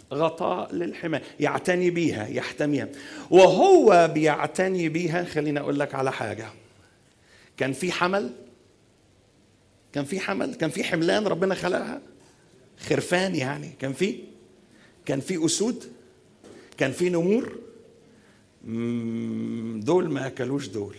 غطاء للحماية يعتني بيها يحتميها وهو بيعتني بيها خليني أقول لك على حاجة كان في حمل كان في حمل كان في حملان ربنا خلقها خرفان يعني كان في كان في أسود كان في نمور مم، دول ما أكلوش دول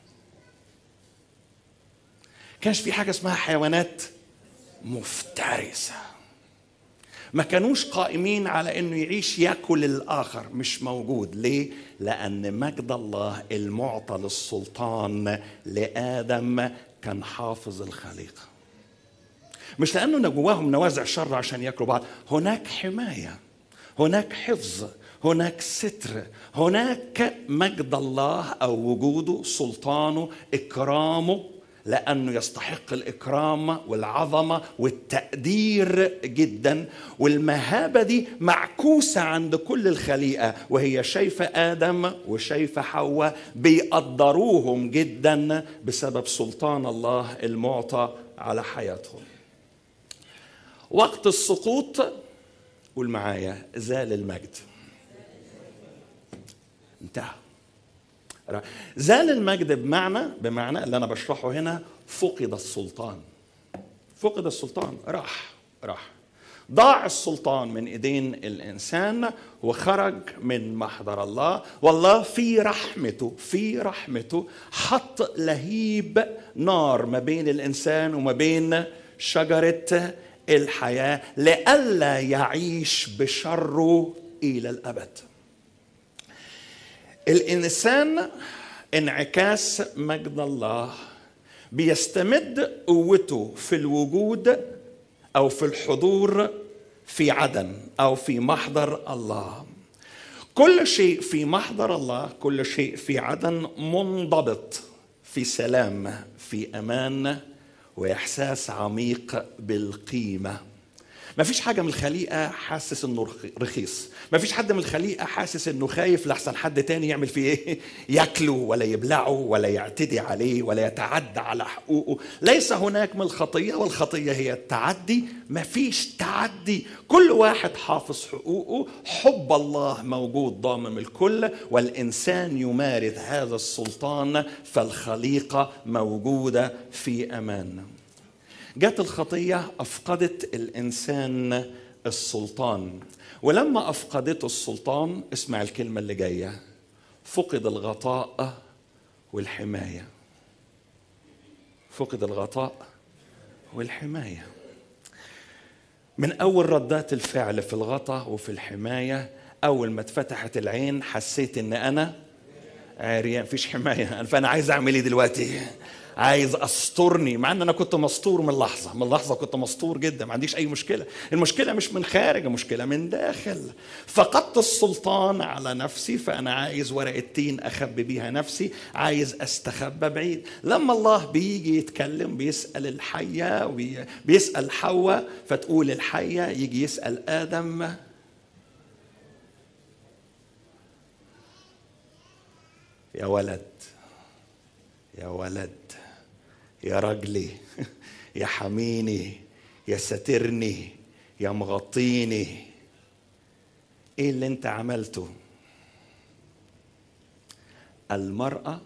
كانش في حاجة اسمها حيوانات مفترسة ما كانوش قائمين على انه يعيش ياكل الاخر مش موجود ليه لان مجد الله المعطى للسلطان لادم كان حافظ الخليقه مش لانه جواهم نوازع شر عشان ياكلوا بعض هناك حمايه هناك حفظ هناك ستر هناك مجد الله او وجوده سلطانه اكرامه لانه يستحق الاكرام والعظمه والتقدير جدا والمهابه دي معكوسه عند كل الخليقه وهي شايفه ادم وشايفه حواء بيقدروهم جدا بسبب سلطان الله المعطى على حياتهم وقت السقوط قول معايا زال المجد انتهى زال المجد بمعنى بمعنى اللي انا بشرحه هنا فقد السلطان فقد السلطان راح راح ضاع السلطان من ايدين الانسان وخرج من محضر الله والله في رحمته في رحمته حط لهيب نار ما بين الانسان وما بين شجره الحياه لئلا يعيش بشره الى الابد الانسان انعكاس مجد الله بيستمد قوته في الوجود او في الحضور في عدن او في محضر الله كل شيء في محضر الله كل شيء في عدن منضبط في سلام في امان واحساس عميق بالقيمه ما فيش حاجة من الخليقة حاسس انه رخيص ما فيش حد من الخليقة حاسس انه خايف لحسن حد تاني يعمل فيه ايه ياكله ولا يبلعه ولا يعتدي عليه ولا يتعدى على حقوقه ليس هناك من الخطية والخطية هي التعدي ما فيش تعدي كل واحد حافظ حقوقه حب الله موجود ضامن الكل والإنسان يمارس هذا السلطان فالخليقة موجودة في أمان جت الخطيه افقدت الانسان السلطان ولما افقدته السلطان اسمع الكلمه اللي جايه فقد الغطاء والحمايه فقد الغطاء والحمايه من اول ردات الفعل في الغطاء وفي الحمايه اول ما اتفتحت العين حسيت ان انا عريان مفيش حمايه فانا عايز اعمل ايه دلوقتي عايز استرني مع ان انا كنت مستور من لحظه من لحظه كنت مستور جدا ما عنديش اي مشكله المشكله مش من خارج المشكله من داخل فقدت السلطان على نفسي فانا عايز ورقه تين اخبي بيها نفسي عايز استخبى بعيد لما الله بيجي يتكلم بيسال الحيه وبيسال حواء فتقول الحيه يجي يسال ادم يا ولد يا ولد يا رجلي يا حميني يا ساترني يا مغطيني ايه اللي انت عملته المرأة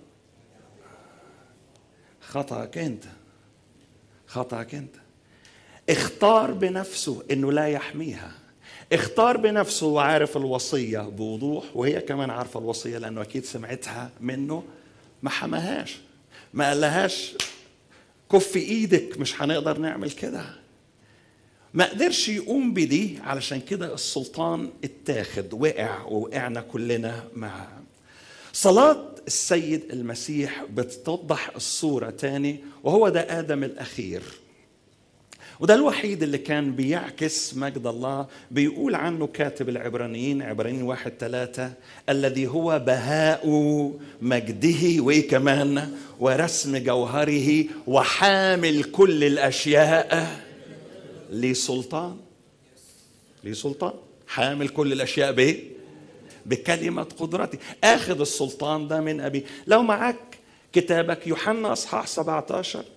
خطأك انت خطأك انت اختار بنفسه انه لا يحميها اختار بنفسه وعارف الوصية بوضوح وهي كمان عارفة الوصية لأنه أكيد سمعتها منه ما حماهاش ما قالهاش كف ايدك مش هنقدر نعمل كده ما قدرش يقوم بدي علشان كده السلطان اتاخد وقع ووقعنا كلنا معاه صلاة السيد المسيح بتوضح الصورة تاني وهو ده آدم الأخير وده الوحيد اللي كان بيعكس مجد الله بيقول عنه كاتب العبرانيين عبرانيين واحد ثلاثة الذي هو بهاء مجده وإيه كمان ورسم جوهره وحامل كل الأشياء ليه سلطان ليه سلطان حامل كل الأشياء بإيه بكلمة قدرته أخذ السلطان ده من أبي لو معك كتابك يوحنا أصحاح 17